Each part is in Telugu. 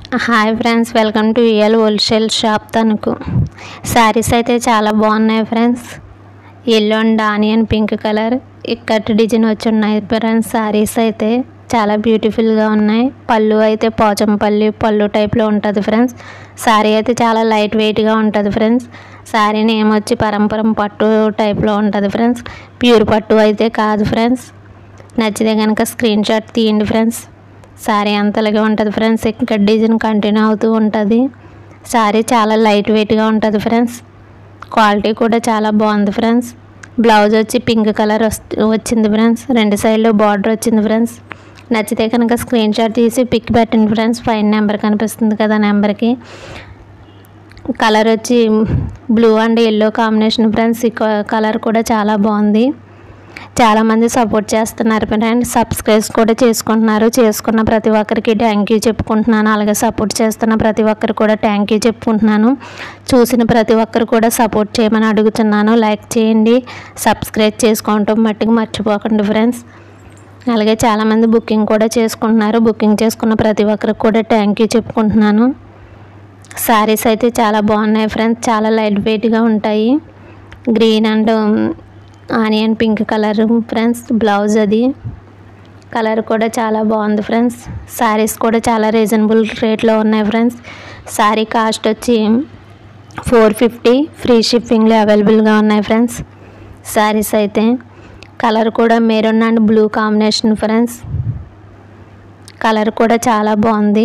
hi friends welcome to VL wholesale shop Tanuku saris అయితే చాలా బాగున్నాయి friends yellow and onion pink colour ikat design వచ్చి ఉన్నాయి ఫ్రెండ్స్ శారీస్ అయితే చాలా బ్యూటిఫుల్గా ఉన్నాయి పళ్ళు అయితే పోచంపల్లి పళ్ళు టైప్లో ఉంటుంది ఫ్రెండ్స్ శారీ అయితే చాలా లైట్ వెయిట్గా ఉంటుంది ఫ్రెండ్స్ శారీ నేమ్ వచ్చి పరంపరం పట్టు టైప్లో ఉంటుంది ఫ్రెండ్స్ ప్యూర్ పట్టు అయితే కాదు ఫ్రెండ్స్ నచ్చితే కనుక స్క్రీన్ షాట్ తీయండి ఫ్రెండ్స్ శారీ అంతలాగే ఉంటుంది ఫ్రెండ్స్ ఇక్కడ డిజైన్ కంటిన్యూ అవుతూ ఉంటుంది శారీ చాలా లైట్ వెయిట్గా ఉంటుంది ఫ్రెండ్స్ క్వాలిటీ కూడా చాలా బాగుంది ఫ్రెండ్స్ బ్లౌజ్ వచ్చి పింక్ కలర్ వచ్చింది ఫ్రెండ్స్ రెండు సైడ్లో బార్డర్ వచ్చింది ఫ్రెండ్స్ నచ్చితే కనుక స్క్రీన్ షాట్ తీసి పిక్ పెట్టండి ఫ్రెండ్స్ ఫైన్ నెంబర్ కనిపిస్తుంది కదా నెంబర్కి కలర్ వచ్చి blue and yellow combination friends ఈ కలర్ కూడా చాలా బాగుంది చాలామంది సపోర్ట్ చేస్తున్నారు ఫ్రెండ్ సబ్స్క్రైబ్ కూడా చేసుకుంటున్నారు చేసుకున్న ప్రతి ఒక్కరికి థ్యాంక్ యూ చెప్పుకుంటున్నాను అలాగే సపోర్ట్ చేస్తున్న ప్రతి ఒక్కరు కూడా థ్యాంక్ యూ చెప్పుకుంటున్నాను చూసిన ప్రతి ఒక్కరు కూడా సపోర్ట్ చేయమని అడుగుతున్నాను లైక్ చేయండి సబ్స్క్రైబ్ చేసుకోవటం మట్టుకు మర్చిపోకండి ఫ్రెండ్స్ అలాగే చాలామంది బుకింగ్ కూడా చేసుకుంటున్నారు బుకింగ్ చేసుకున్న ప్రతి ఒక్కరికి కూడా థ్యాంక్ యూ చెప్పుకుంటున్నాను శారీస్ అయితే చాలా బాగున్నాయి ఫ్రెండ్స్ చాలా లైట్ వెయిట్గా ఉంటాయి green and onion pink colour friends blouse అది కలర్ కూడా చాలా బాగుంది ఫ్రెండ్స్ శారీస్ కూడా చాలా రీజనబుల్ రేట్లో ఉన్నాయి ఫ్రెండ్స్ శారీ కాస్ట్ వచ్చి ఫోర్ ఫిఫ్టీ ఫ్రీ షిప్పింగ్లో అవైలబుల్గా ఉన్నాయి ఫ్రెండ్స్ శారీస్ అయితే కలర్ కూడా maroon and blue combination friends colour కూడా చాలా బాగుంది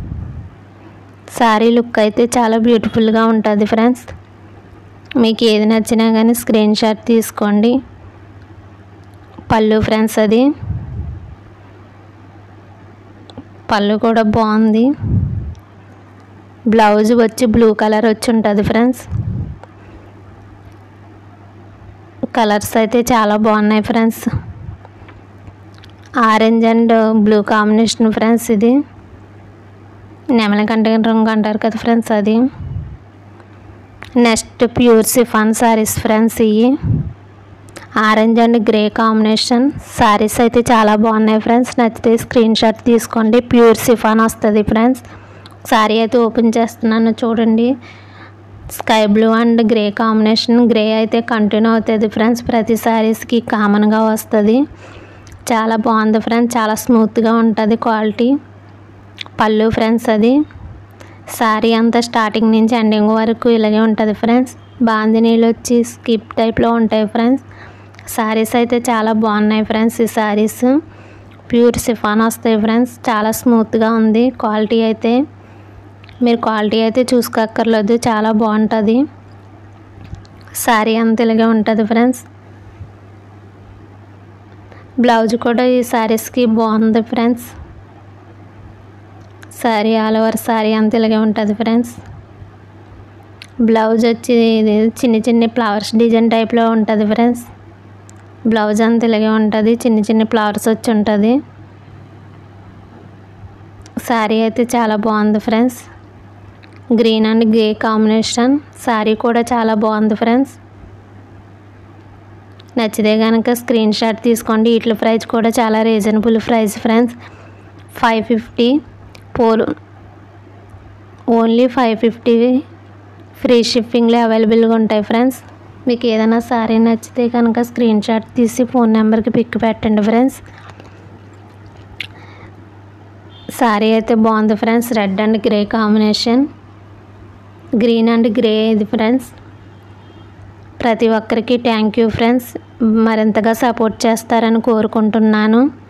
శారీ లుక్ అయితే చాలా బ్యూటిఫుల్గా ఉంటుంది ఫ్రెండ్స్ మీకు ఏది నచ్చినా కానీ స్క్రీన్ షాట్ తీసుకోండి పళ్ళు ఫ్రెండ్స్ అది పళ్ళు కూడా బాగుంది బ్లౌజ్ వచ్చి బ్లూ కలర్ వచ్చి ఉంటుంది ఫ్రెండ్స్ కలర్స్ అయితే చాలా బాగున్నాయి friends orange and blue combination friends ఇది నెమలకంట రంగు అంటారు కదా ఫ్రెండ్స్ అది next pure chiffon saris friends ఇవి orange and grey combination saris అయితే చాలా బాగున్నాయి ఫ్రెండ్స్ నచ్చితే స్క్రీన్ షాట్ తీసుకోండి ప్యూర్ సిఫాన్ వస్తుంది ఫ్రెండ్స్ శారీ అయితే ఓపెన్ చేస్తున్నాను చూడండి sky blue and grey combination grey అయితే కంటిన్యూ అవుతుంది ఫ్రెండ్స్ ప్రతి శారీస్కి కామన్గా వస్తుంది చాలా బాగుంది ఫ్రెండ్స్ చాలా స్మూత్గా ఉంటుంది క్వాలిటీ పళ్ళు ఫ్రెండ్స్ అది శారీ అంతా స్టార్టింగ్ నుంచి ఎండింగ్ వరకు ఇలాగే ఉంటుంది ఫ్రెండ్స్ బాందినీళ్ళు వచ్చి స్కిప్ టైప్లో ఉంటాయి ఫ్రెండ్స్ శారీస్ అయితే చాలా బాగున్నాయి ఫ్రెండ్స్ ఈ శారీస్ ప్యూర్ సిఫాన్ వస్తాయి ఫ్రెండ్స్ చాలా స్మూత్గా ఉంది క్వాలిటీ అయితే మీరు క్వాలిటీ అయితే చూసుకోక్కర్లేదు చాలా బాగుంటుంది శారీ అంత ఇలాగే ఉంటుంది ఫ్రెండ్స్ బ్లౌజ్ కూడా ఈ శారీస్కి బాగుంది friends sari all over sari అంత ఇలాగే ఉంటుంది ఫ్రెండ్స్ బ్లౌజ్ వచ్చి ఇది చిన్న చిన్న ఫ్లవర్స్ డిజైన్ టైప్లో ఉంటుంది ఫ్రెండ్స్ బ్లౌజ్ అంత ఇలాగే ఉంటుంది చిన్న చిన్న ఫ్లవర్స్ వచ్చి ఉంటుంది శారీ అయితే చాలా బాగుంది friends green and grey combination sari కూడా చాలా బాగుంది ఫ్రెండ్స్ నచ్చితే కనుక స్క్రీన్ షాట్ తీసుకోండి వీటి ప్రైస్ కూడా చాలా reasonable price friends five fifty four only five fifty free షిప్పింగ్లో అవైలబుల్గా ఉంటాయి ఫ్రెండ్స్ మీకు ఏదైనా సారీ నచ్చితే కనుక స్క్రీన్ షాట్ తీసి ఫోన్ నెంబర్కి పిక్ పెట్టండి ఫ్రెండ్స్ సారీ అయితే బాగుంది friends red and grey combination green and grey ఇది ఫ్రెండ్స్ ప్రతి ఒక్కరికి థ్యాంక్ యూ ఫ్రెండ్స్ మరింతగా సపోర్ట్ చేస్తారని కోరుకుంటున్నాను